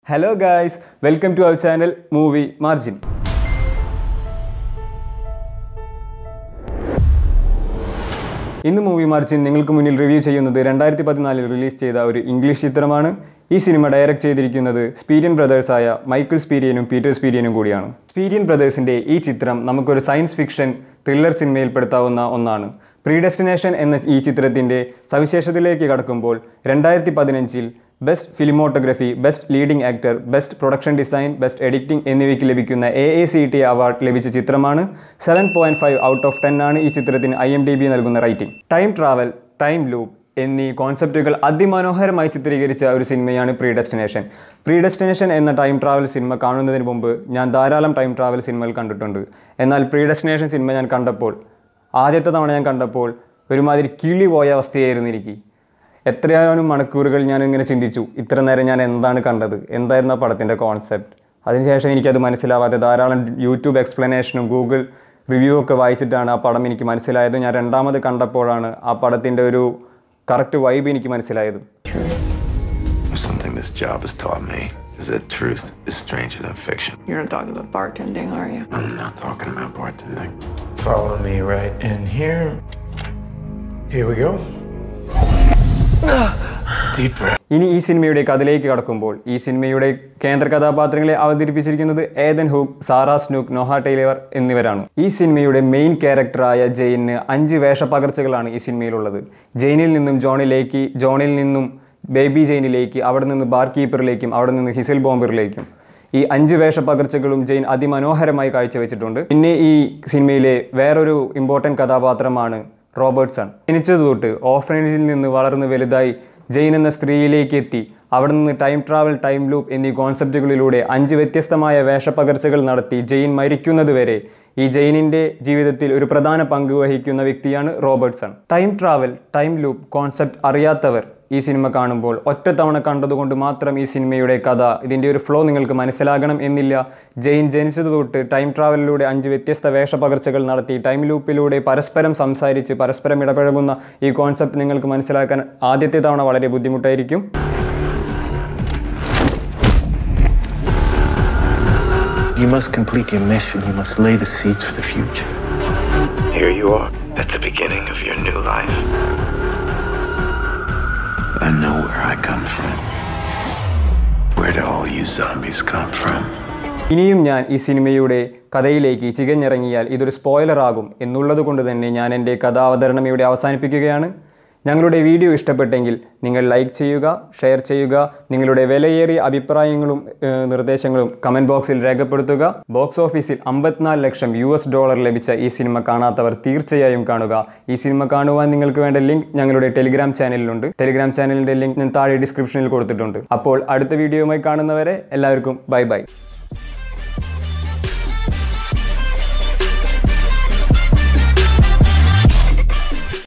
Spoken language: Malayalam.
Hello guys welcome to our channel movie margin ഇന്ന് മൂവി മാർജിൻ നിങ്ങൾക്ക് മുന്നിൽ റിവ്യൂ ചെയ്യുന്നത് രണ്ടായിരത്തി പതിനാലിൽ റിലീസ് ചെയ്ത ഒരു ഇംഗ്ലീഷ് ചിത്രമാണ് ഈ സിനിമ ഡയറക്റ്റ് ചെയ്തിരിക്കുന്നത് സ്പീരിയൻ ബ്രദേഴ്സായ മൈക്കിൾ സ്പീരിയനും പീറ്റർ സ്പീരിയനും കൂടിയാണ് സ്പീരിയൻ ബ്രദേഴ്സിൻ്റെ ഈ ചിത്രം നമുക്കൊരു സയൻസ് ഫിക്ഷൻ ത്രില്ലർ സിനിമയിൽപ്പെടുത്താവുന്ന ഒന്നാണ് പ്രീഡെസ്റ്റിനേഷൻ എന്ന ഈ ചിത്രത്തിൻ്റെ സവിശേഷതയിലേക്ക് കടക്കുമ്പോൾ രണ്ടായിരത്തി പതിനഞ്ചിൽ best cinematography best leading actor best production design best editing എന്നിവയ്ക്ക് ലഭിക്കുന്ന A A C T award ലഭിച്ച ചിത്രമാണ് seven point five out of ten ആണ് ഈ ചിത്രത്തിന് ഐ എം ഡി ബി നൽകുന്ന rating time travel time loop എന്നീ കോൺസെപ്റ്റുകൾ അതിമനോഹരമായി ചിത്രീകരിച്ച ഒരു സിനിമയാണ് പ്രീ ഡെസ്റ്റിനേഷൻ പ്രീ ഡെസ്റ്റിനേഷൻ എന്ന ടൈം ട്രാവൽ സിനിമ കാണുന്നതിന് മുമ്പ് ഞാൻ ധാരാളം ടൈം ട്രാവൽ സിനിമകൾ കണ്ടിട്ടുണ്ട് എന്നാൽ പ്രീ ഡെസ്റ്റിനേഷൻ സിനിമ ഞാൻ കണ്ടപ്പോൾ ആദ്യത്തെ തവണ ഞാൻ കണ്ടപ്പോൾ ഒരുമാതിരി കിളി പോയ അവസ്ഥയായിരുന്നു എനിക്ക് എത്രയാനും മണിക്കൂറുകൾ ഞാൻ ഇങ്ങനെ ചിന്തിച്ചു ഇത്ര നേരം ഞാൻ എന്താണ് കണ്ടത് എന്തായിരുന്നു ആ പടത്തിൻ്റെ കോൺസെപ്റ്റ് അതിനുശേഷം എനിക്കത് മനസ്സിലാവാതെ ധാരാളം യൂട്യൂബ് എക്സ്പ്ലനേഷനും ഗൂഗിൾ റിവ്യൂ ഒക്കെ വായിച്ചിട്ടാണ് ആ പടം എനിക്ക് മനസ്സിലായത് ഞാൻ രണ്ടാമത് കണ്ടപ്പോഴാണ് ആ പടത്തിൻ്റെ ഒരു കറക്റ്റ് വൈബ് എനിക്ക് മനസ്സിലായത് There's something this job has taught me is that truth is stranger than fiction. You're not talking about bartending, are you? I'm not talking about bartending. Follow me right in here. Here we go. Deep breath. ഇനി ഈ സിനിമയുടെ കഥയിലേക്ക് കടക്കുമ്പോൾ ഈ സിനിമയുടെ കേന്ദ്ര കഥാപാത്രങ്ങളെ അവതരിപ്പിച്ചിരിക്കുന്നത് Ethan Hawke Sarah Snook Noah Taylor എന്നിവരാണ് ഈ സിനിമയുടെ മെയിൻ ക്യാരക്ടറായ ജെയിന് അഞ്ച് വേഷപ്പകർച്ചകളാണ് ഈ സിനിമയിലുള്ളത് ജെയിനിൽ നിന്നും ജോണിലേക്ക് ജോണിൽ നിന്നും ബേബി ജെയിനിലേക്ക് അവിടെ നിന്ന് ബാർ കീപ്പറിലേക്കും അവിടെ നിന്ന് ഹിസിൽ ബോംബറിലേക്കും ഈ അഞ്ച് വേഷപ്പകർച്ചകളും ജെയിൻ അതിമനോഹരമായി കാഴ്ചവെച്ചിട്ടുണ്ട് പിന്നെ ഈ സിനിമയിലെ വേറൊരു ഇമ്പോർട്ടൻറ്റ് കഥാപാത്രമാണ് റോബർട്ട്സൺ ജനിച്ചത് തൊട്ട് ഓഫ്രൈനിൽ നിന്ന് വളർന്ന് വലുതായി ജെയിൻ എന്ന സ്ത്രീയിലേക്ക് എത്തി അവിടെ നിന്ന് ടൈം ട്രാവൽ ടൈം ലൂപ്പ് എന്നീ കോൺസെപ്റ്റുകളിലൂടെ അഞ്ച് വ്യത്യസ്തമായ വേഷപ്പകർച്ചകൾ നടത്തി ജെയിൻ മരിക്കുന്നത് വരെ ഈ ജെയിനിൻ്റെ ജീവിതത്തിൽ ഒരു പ്രധാന പങ്ക് വഹിക്കുന്ന വ്യക്തിയാണ് Robertson time travel time loop concept അറിയാത്തവർ ഈ സിനിമ കാണുമ്പോൾ ഒറ്റത്തവണ കണ്ടതുകൊണ്ട് മാത്രം ഈ സിനിമയുടെ കഥ ഇതിൻ്റെ ഒരു ഫ്ലോ നിങ്ങൾക്ക് മനസ്സിലാകണം എന്നില്ല ജെയിൻ ജനിച്ചത് തൊട്ട് ടൈം ട്രാവലിലൂടെ അഞ്ച് വ്യത്യസ്ത വേഷപകർച്ചകൾ നടത്തി ടൈം ലൂപ്പിലൂടെ പരസ്പരം സംസാരിച്ച് പരസ്പരം ഇടപഴകുന്ന ഈ കോൺസെപ്റ്റ് നിങ്ങൾക്ക് മനസ്സിലാക്കാൻ ആദ്യത്തെ തവണ വളരെ ബുദ്ധിമുട്ടായിരിക്കും You must complete your mission. You must lay the seeds for the future. Here you are at the beginning of your new life. I know where I come from. Where do all you zombies come from? ഇനിയും ഞാൻ ഈ സിനിമയുടെ കഥയിലേക്ക് ചികഞ്ഞിറങ്ങിയാൽ ഇതൊരു സ്പോയിലർ ആകും എന്നുള്ളത് കൊണ്ട് തന്നെ ഞാൻ എൻ്റെ കഥാവതരണം ഇവിടെ അവസാനിപ്പിക്കുകയാണ് ഞങ്ങളുടെ വീഡിയോ ഇഷ്ടപ്പെട്ടെങ്കിൽ നിങ്ങൾ ലൈക്ക് ചെയ്യുക ഷെയർ ചെയ്യുക നിങ്ങളുടെ വിലയേറിയ അഭിപ്രായങ്ങളും ഏഹ്, നിർദ്ദേശങ്ങളും കമൻറ്റ് ബോക്സിൽ രേഖപ്പെടുത്തുക ബോക്സ് ഓഫീസിൽ അമ്പത്തിനാല് ലക്ഷം യു എസ് ഡോളർ ലഭിച്ച ഈ സിനിമ കാണാത്തവർ തീർച്ചയായും കാണുക ഈ സിനിമ കാണുവാൻ നിങ്ങൾക്ക് വേണ്ട ലിങ്ക് ഞങ്ങളുടെ ടെലിഗ്രാം ചാനലിലുണ്ട് ടെലിഗ്രാം ചാനലിൻ്റെ ലിങ്ക് ഞാൻ താഴെ ഡിസ്ക്രിപ്ഷനിൽ കൊടുത്തിട്ടുണ്ട് അപ്പോൾ അടുത്ത വീഡിയോയുമായി കാണുന്നവരെ എല്ലാവർക്കും ബൈ ബൈ